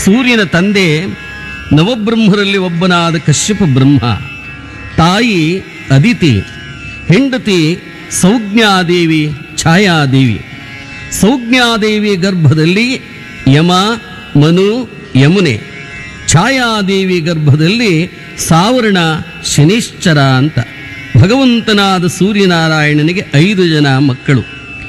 ಸೂರ್ಯನ ತಂದೆ ನವಬ್ರಹ್ಮರಲ್ಲಿ ಒಬ್ಬನಾದ ಕಶ್ಯಪ ಬ್ರಹ್ಮ ತಾಯಿ ಅದಿತಿ ಹೆಂಡತಿ ಸೌಜ್ಞಾದೇವಿ ಛಾಯಾದೇವಿ ಸೌಜ್ಞಾದೇವಿ ಗರ್ಭದಲ್ಲಿ ಯಮ ಮನು ಯಮುನೆ ಛಾಯಾದೇವಿ ಗರ್ಭದಲ್ಲಿ ಸಾವರ್ಣ ಶನಿಶ್ಚರ ಅಂತ ಭಗವಂತನಾದ ಸೂರ್ಯನಾರಾಯಣನಿಗೆ ಐದು ಜನ ಮಕ್ಕಳು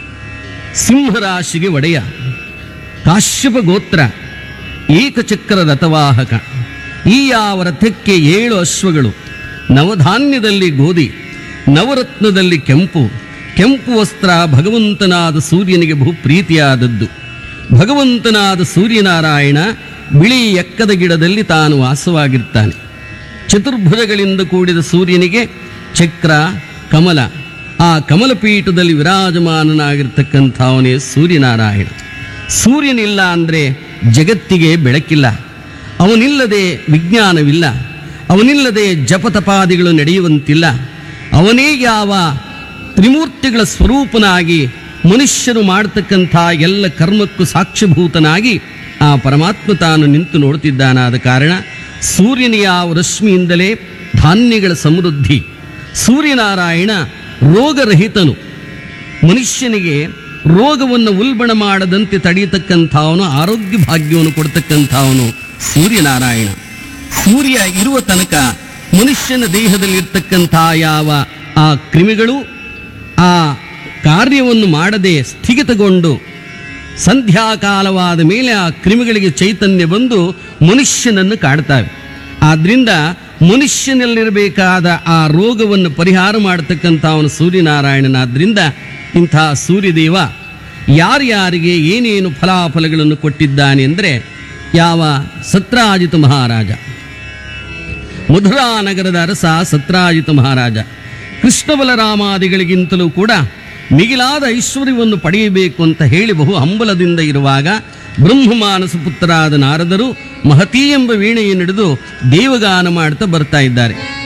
ಸಿಂಹರಾಶಿಗೆ ಒಡೆಯ ಕಾಶ್ಯಪ ಗೋತ್ರ ಏಕಚಕ್ರ ರಥವಾಹಕ ಈ ಯಾವ ರಥಕ್ಕೆ ಏಳು ಅಶ್ವಗಳು ನವಧಾನ್ಯದಲ್ಲಿ ಗೋಧಿ ನವರತ್ನದಲ್ಲಿ ಕೆಂಪು ಕೆಂಪು ವಸ್ತ್ರ ಭಗವಂತನಾದ ಸೂರ್ಯನಿಗೆ ಬಹು ಪ್ರೀತಿಯಾದದ್ದು ಭಗವಂತನಾದ ಸೂರ್ಯನಾರಾಯಣ ಬಿಳಿ ಎಕ್ಕದ ಗಿಡದಲ್ಲಿ ತಾನು ವಾಸವಾಗಿರ್ತಾನೆ ಚತುರ್ಭುಜಗಳಿಂದ ಕೂಡಿದ ಸೂರ್ಯನಿಗೆ ಚಕ್ರ ಕಮಲ ಆ ಕಮಲಪೀಠದಲ್ಲಿ ವಿರಾಜಮಾನನಾಗಿರ್ತಕ್ಕಂಥವನೇ ಸೂರ್ಯನಾರಾಯಣ ಸೂರ್ಯನಿಲ್ಲ ಅಂದರೆ ಜಗತ್ತಿಗೆ ಬೆಳಕಿಲ್ಲ ಅವನಿಲ್ಲದೆ ವಿಜ್ಞಾನವಿಲ್ಲ ಅವನಿಲ್ಲದೆ ಜಪತಪಾದಿಗಳು ನಡೆಯುವಂತಿಲ್ಲ ಅವನೇ ಯಾವ ತ್ರಿಮೂರ್ತಿಗಳ ಸ್ವರೂಪನಾಗಿ ಮನುಷ್ಯರು ಮಾಡತಕ್ಕಂಥ ಎಲ್ಲ ಕರ್ಮಕ್ಕೂ ಸಾಕ್ಷ್ಯಭೂತನಾಗಿ ಆ ಪರಮಾತ್ಮ ತಾನು ನಿಂತು ನೋಡುತ್ತಿದ್ದಾನಾದ ಕಾರಣ ಸೂರ್ಯನ ಯಾವ ರಶ್ಮಿಯಿಂದಲೇ ಧಾನ್ಯಗಳ ಸಮೃದ್ಧಿ ಸೂರ್ಯನಾರಾಯಣ ರೋಗರಹಿತನು ಮನುಷ್ಯನಿಗೆ ರೋಗವನ್ನು ಉಲ್ಬಣ ಮಾಡದಂತೆ ತಡೆಯತಕ್ಕಂಥವನು ಆರೋಗ್ಯ ಭಾಗ್ಯವನ್ನು ಕೊಡ್ತಕ್ಕಂಥವನು ಸೂರ್ಯನಾರಾಯಣ ಸೂರ್ಯ ಇರುವ ತನಕ ಮನುಷ್ಯನ ದೇಹದಲ್ಲಿರ್ತಕ್ಕಂಥ ಯಾವ ಆ ಕ್ರಿಮಿಗಳು ಆ ಕಾರ್ಯವನ್ನು ಮಾಡದೆ ಸ್ಥಗಿತಗೊಂಡು ಸಂಧ್ಯಾಕಾಲವಾದ ಮೇಲೆ ಆ ಕ್ರಿಮಿಗಳಿಗೆ ಚೈತನ್ಯ ಬಂದು ಮನುಷ್ಯನನ್ನು ಕಾಡ್ತಾವೆ ಆದ್ರಿಂದ ಮನುಷ್ಯನಲ್ಲಿರಬೇಕಾದ ಆ ರೋಗವನ್ನು ಪರಿಹಾರ ಮಾಡತಕ್ಕಂಥ ಅವನು ಸೂರ್ಯನಾರಾಯಣನಾದ್ರಿಂದ ಇಂಥ ಸೂರ್ಯದೇವ ಯಾರ್ಯಾರಿಗೆ ಏನೇನು ಫಲಾಫಲಗಳನ್ನು ಕೊಟ್ಟಿದ್ದಾನೆ ಅಂದರೆ ಯಾವ ಸತ್ರಾಜಿತ ಮಹಾರಾಜ ಮಧುರಾ ನಗರದ ಅರಸ ಸತ್ರಾಜಿತ ಮಹಾರಾಜ ಕೃಷ್ಣ ಬಲರಾಮಾದಿಗಳಿಗಿಂತಲೂ ಕೂಡ ಮಿಗಿಲಾದ ಐಶ್ವರ್ಯವನ್ನು ಪಡೆಯಬೇಕು ಅಂತ ಹೇಳಿ ಬಹು ಹಂಬಲದಿಂದ ಇರುವಾಗ ಬ್ರಹ್ಮಮಾನಸ ಪುತ್ರರಾದ ನಾರದರು ಮಹತಿ ಎಂಬ ವೀಣೆಯನ್ನು ಹಿಡಿದು ದೇವಗಾನ ಮಾಡ್ತಾ ಬರ್ತಾ ಇದ್ದಾರೆ